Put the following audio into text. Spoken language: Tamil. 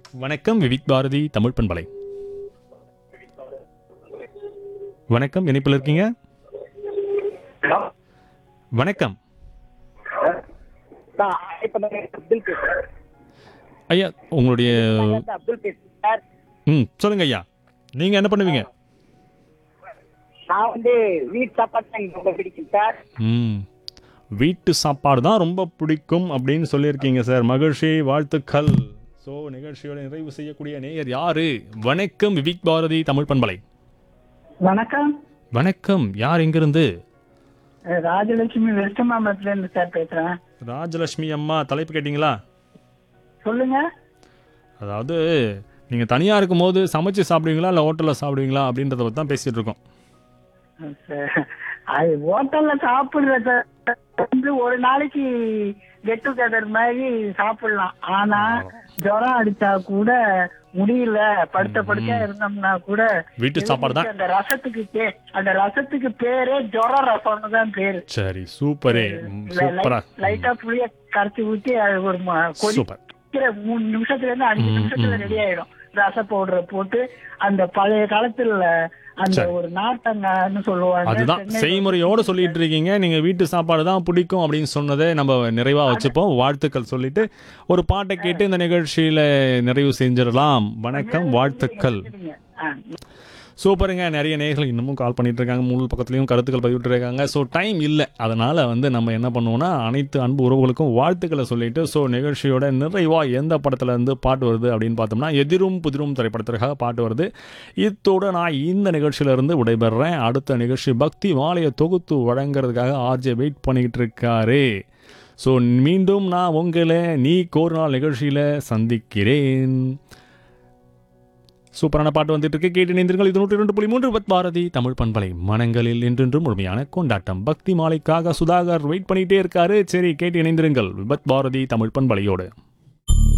வணக்கம் விவிக் பாரதி தமிழ் பண்பலை வணக்கம் இணைப்பில் இருக்கீங்க ஹலோ வணக்கம் நான் இப்போ நான் அப்துல் பேசுகிறேன் ஐயா உங்களுடைய அப்துல் பேசுகிறேன் சார் ம் சொல்லுங்க ஐயா நீங்க என்ன பண்ணுவீங்க நான் வந்து வீட் சாப்பாடு தான் எனக்கு ரொம்ப பிடிக்கும் சார் ம் வீட்டு சாப்பாடு தான் ரொம்ப பிடிக்கும் அப்படின்னு சொல்லியிருக்கீங்க சார் மகிழ்ச்சி வாழ்த்துக்கள் ஸோ நிகழ்ச்சியோட நிறைவு செய்யக்கூடிய நேயர் யாரு வணக்கம் விவிக் பாரதி தமிழ் பண்பலை வணக்கம் வணக்கம் யார் எங்கிருந்து அஹ் ராஜலட்சுமி வெஸ்ட் மாம்பலத்துல இருந்து சார் பேசுறேன் ராஜலட்சுமி அம்மா தலைப்பு கேட்டிங்களா சொல்லுங்க அதாவது நீங்கள் தனியாக இருக்கும்போது சமைச்சு சாப்பிடுவீங்களா இல்லை ஹோட்டலில் சாப்பிடுவீங்களா அப்படின்றத பற்றி தான் பேசிகிட்டு இருக்கோம் அஹ் ச- அது ஹோட்டல்ல சாப்பிடுறத வந்து ஒரு நாளைக்கு கெட் டுகெதர் மாதிரி சாப்பிடலாம் ஆனா ஜுரம் அடிச்சா கூட முடியல படுத்த படுக்க இருந்தோம்னா கூட வீட்டு சாப்பாடு தான் அந்த ரசத்துக்கு பே அந்த ரசத்துக்கு பேரே ஜுர ரசம்னு தான் பேரு சரி சூப்பரே ம், சூப்பரா லைட்டா புளிய கரைச்சி ஊத்தி அது ஒரு ம- கொதி சூப்பர் வைக்கிற மூணு நிமிஷத்துல இருந்து அஞ்சு நிமிஷத்துல ரெடி ஆயிடும் ரச பவுடரை போட்டு அந்த பழைய காலத்துல அந்த சரி. ஒரு நாட்டங்கன்னு சொல்லுவாங்க அதுதான் சென்னை- செய்முறையோடு சொல்லிட்டு இருக்கீங்க நீங்கள் வீட்டு சாப்பாடு தான் பிடிக்கும் அப்படின்னு சொன்னதை நம்ம நிறைவாக வச்சுப்போம் வாழ்த்துக்கள் சொல்லிட்டு ஒரு பாட்டை கேட்டு இந்த நிகழ்ச்சியில் நிறைவு செஞ்சிடலாம் வணக்கம் வாழ்த்துக்கள் ஆ, சூப்பருங்க நிறைய நேயர்கள் இன்னமும் கால் பண்ணிட்டு இருக்காங்க மூணு பக்கத்துலையும் கருத்துக்கள் பதிவிட்டு இருக்காங்க ஸோ டைம் இல்லை அதனால் வந்து நம்ம என்ன பண்ணுவோம்னா அனைத்து அன்பு உறவுகளுக்கும் வாழ்த்துக்களை சொல்லிட்டு ஸோ நிகழ்ச்சியோட நிறைவாக எந்த படத்துல இருந்து பாட்டு வருது அப்படின்னு பார்த்தோம்னா எதிரும் புதிரும் திரைப்படத்திற்காக பாட்டு வருது இத்தோட நான் இந்த நிகழ்ச்சியிலிருந்து விடைபெறேன் அடுத்த நிகழ்ச்சி பக்தி மாலையை தொகுத்து வழங்குறதுக்காக ஆர்ஜே வெயிட் பண்ணிக்கிட்டு இருக்காரு ஸோ மீண்டும் நான் உங்களை நீ கோர் நாள் நிகழ்ச்சியில் சந்திக்கிறேன் சூப்பரான பாட்டு வந்துட்டு இருக்கு கேட்டு இணைந்தீர்கள் இது நூற்றி ரெண்டு புள்ளி மூன்று பத் பாரதி தமிழ் பண்பலை மனங்களில் என்றென்றும் முழுமையான கொண்டாட்டம் பக்தி மாலைக்காக சுதாகர் வெயிட் பண்ணிட்டே இருக்காரு சரி கேட்டு இணைந்திருங்கள் விபத் பாரதி தமிழ் பண்பலையோடு